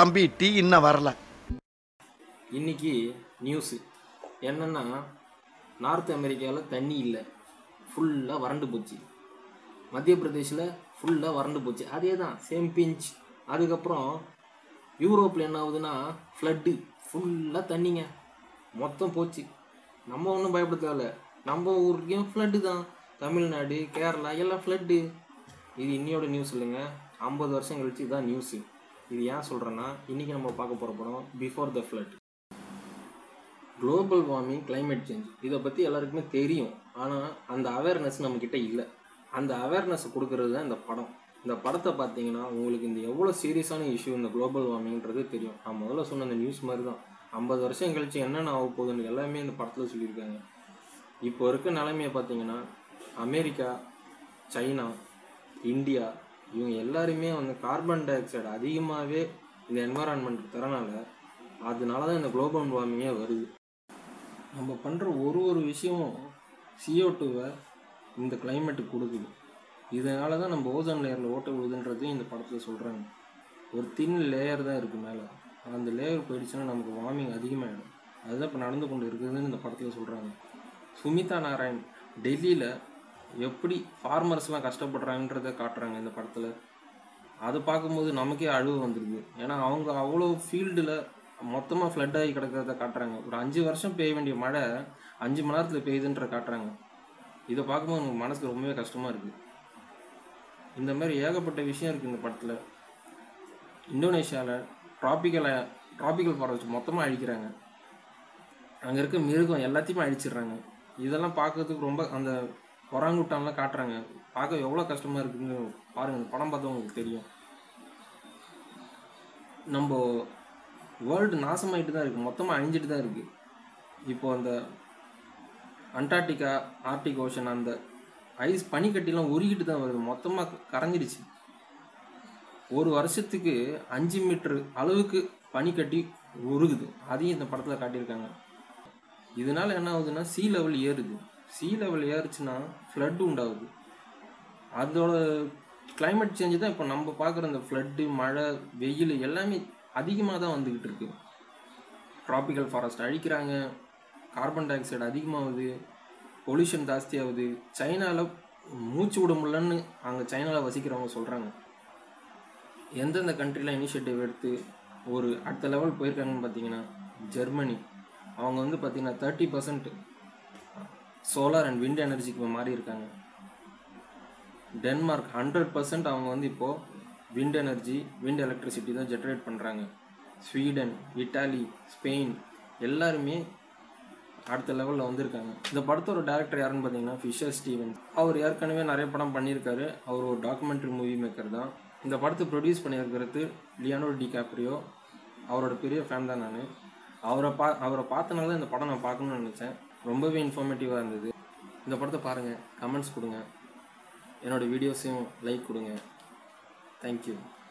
தம்பி டீ இன்னும் வரல இன்னைக்கு நியூஸு என்னன்னா நார்த் அமெரிக்காவில் தண்ணி இல்லை ஃபுல்லாக வறண்டு போச்சு மத்திய பிரதேஷில் ஃபுல்லாக வறண்டு போச்சு அதே தான் சேம் பிஞ்ச் அதுக்கப்புறம் யூரோப்பில் என்ன ஆகுதுன்னா ஃப்ளட்டு ஃபுல்லாக தண்ணிங்க மொத்தம் போச்சு நம்ம ஒன்றும் பயப்பட தேவையில்ல நம்ம ஊருக்கையும் ஃப்ளட்டு தான் தமிழ்நாடு கேரளா எல்லாம் ஃப்ளட்டு இது இன்னையோட நியூஸ் இல்லைங்க ஐம்பது வருஷம் கழிச்சு தான் நியூஸு இது ஏன் சொல்கிறேன்னா இன்றைக்கி நம்ம பார்க்க போகிற படம் before the flood global warming climate change இதை பற்றி எல்லாருக்குமே தெரியும் ஆனால் அந்த அவேர்னஸ் நம்மக்கிட்ட இல்லை அந்த அவேர்னஸ் கொடுக்கறது தான் இந்த படம் இந்த படத்தை பார்த்தீங்கன்னா உங்களுக்கு இந்த எவ்வளோ சீரியஸான இஷ்யூ இந்த குளோபல் வார்மிங்கிறது தெரியும் நான் முதல்ல சொன்ன அந்த நியூஸ் மாதிரி தான் ஐம்பது வருஷம் கழிச்சு என்னென்ன ஆக போகுதுன்னு எல்லாமே இந்த படத்தில் சொல்லியிருக்காங்க இப்போ இருக்க நிலைமையை பார்த்தீங்கன்னா அமெரிக்கா சைனா இந்தியா இவங்க எல்லாருமே வந்து கார்பன் டை ஆக்சைடு அதிகமாகவே இந்த என்வரான்மெண்ட்டுக்கு தரனால அதனால தான் இந்த குளோபல் வார்மிங்கே வருது நம்ம பண்ணுற ஒரு ஒரு விஷயமும் CO2 டூவை இந்த கிளைமேட்டுக்கு கொடுக்குது இதனால தான் நம்ம ஓசோன் லேயரில் ஓட்ட விழுதுன்றதையும் இந்த படத்தில் சொல்கிறாங்க ஒரு தின் லேயர் தான் இருக்குது மேலே அந்த லேயர் போயிடுச்சுன்னா நமக்கு வார்மிங் அதிகமாகிடும் அதுதான் இப்போ நடந்து கொண்டு இருக்குதுன்னு இந்த படத்தில் சொல்கிறாங்க சுமிதா நாராயண் டெல்லியில் எப்படி ஃபார்மர்ஸ்லாம் கஷ்டப்படுறாங்கன்றதை காட்டுறாங்க இந்த படத்தில் அதை பார்க்கும்போது நமக்கே அழுவு வந்துடுது ஏன்னா அவங்க அவ்வளோ ஃபீல்டில் மொத்தமாக ஃப்ளட் ஆகி கிடக்கிறத காட்டுறாங்க ஒரு அஞ்சு வருஷம் பெய்ய வேண்டிய மழை அஞ்சு மணி நேரத்தில் பெய்யுதுன்ற காட்டுறாங்க இதை பார்க்கும்போது நமக்கு மனசுக்கு ரொம்பவே கஷ்டமாக இருக்குது இந்த மாதிரி ஏகப்பட்ட விஷயம் இருக்குது இந்த படத்தில் இந்தோனேஷியாவில் ட்ராபிக்கல் ட்ராபிக்கல் ஃபாரஸ்ட் மொத்தமாக அழிக்கிறாங்க அங்கே இருக்க மிருகம் எல்லாத்தையுமே அழிச்சிடுறாங்க இதெல்லாம் பார்க்கறதுக்கு ரொம்ப அந்த ஒராங்குட்டான்லாம் காட்டுறாங்க பார்க்க எவ்வளோ கஷ்டமாக இருக்குன்னு பாருங்கள் இந்த படம் பார்த்தா உங்களுக்கு தெரியும் நம்ம வேர்ல்டு நாசமாயிட்டு தான் இருக்குது மொத்தமாக அழிஞ்சிட்டு தான் இருக்குது இப்போ அந்த அண்டார்டிகா ஆர்டிக் ஓஷன் அந்த ஐஸ் பனிக்கட்டிலாம் உருகிட்டு தான் வருது மொத்தமாக கரைஞ்சிடுச்சு ஒரு வருஷத்துக்கு அஞ்சு மீட்டர் அளவுக்கு பனிக்கட்டி உருகுது அதையும் இந்த படத்தில் காட்டியிருக்காங்க இதனால என்ன ஆகுதுன்னா சீ லெவல் ஏறுது சீ லெவல் ஏறுச்சுன்னா ஃப்ளட் உண்டாகுது அதோட climate சேஞ்சு தான் இப்போ நம்ம பார்க்குற இந்த ஃப்ளட்டு மழை வெயில் எல்லாமே அதிகமாக தான் வந்துக்கிட்டு இருக்கு ட்ராபிக்கல் ஃபாரஸ்ட் அழிக்கிறாங்க கார்பன் டை ஆக்சைடு அதிகமாகுது பொல்யூஷன் ஜாஸ்தியாகுது சைனாவில் மூச்சு விட முடியலன்னு அங்கே சைனாவில் வசிக்கிறவங்க சொல்கிறாங்க எந்தெந்த கண்ட்ரியில் இனிஷியேட்டிவ் எடுத்து ஒரு அடுத்த லெவல் போயிருக்காங்கன்னு பார்த்தீங்கன்னா ஜெர்மனி அவங்க வந்து பார்த்தீங்கன்னா thirty percent solar and wind எனர்ஜிக்கு இப்போ மாறி இருக்காங்க டென்மார்க் ஹண்ட்ரட் பர்சன்ட் அவங்க வந்து இப்போது விண்ட் எனர்ஜி விண்ட் எலக்ட்ரிசிட்டி தான் ஜென்ரேட் பண்ணுறாங்க ஸ்வீடன் இட்டாலி ஸ்பெயின் எல்லாருமே அடுத்த லெவலில் வந்திருக்காங்க இந்த படத்தோட டேரக்டர் யாருன்னு பார்த்தீங்கன்னா ஃபிஷர் ஸ்டீவன் அவர் ஏற்கனவே நிறைய படம் பண்ணியிருக்காரு அவர் ஒரு டாக்குமெண்ட்ரி மூவி மேக்கர் தான் இந்த படத்தை ப்ரொடியூஸ் பண்ணியிருக்கிறது லியானோ டி கேப்ரியோ அவரோட பெரிய ஃபேன் தான் நான் அவரை பா அவரை பார்த்தனால தான் இந்த படம் நான் பார்க்கணும்னு நினச்சேன் ரொம்பவே இன்ஃபார்மேட்டிவாக இருந்தது இந்த படத்தை பாருங்கள் கமெண்ட்ஸ் கொடுங்க என்னோடய வீடியோஸையும் லைக் கொடுங்க தேங்க்யூ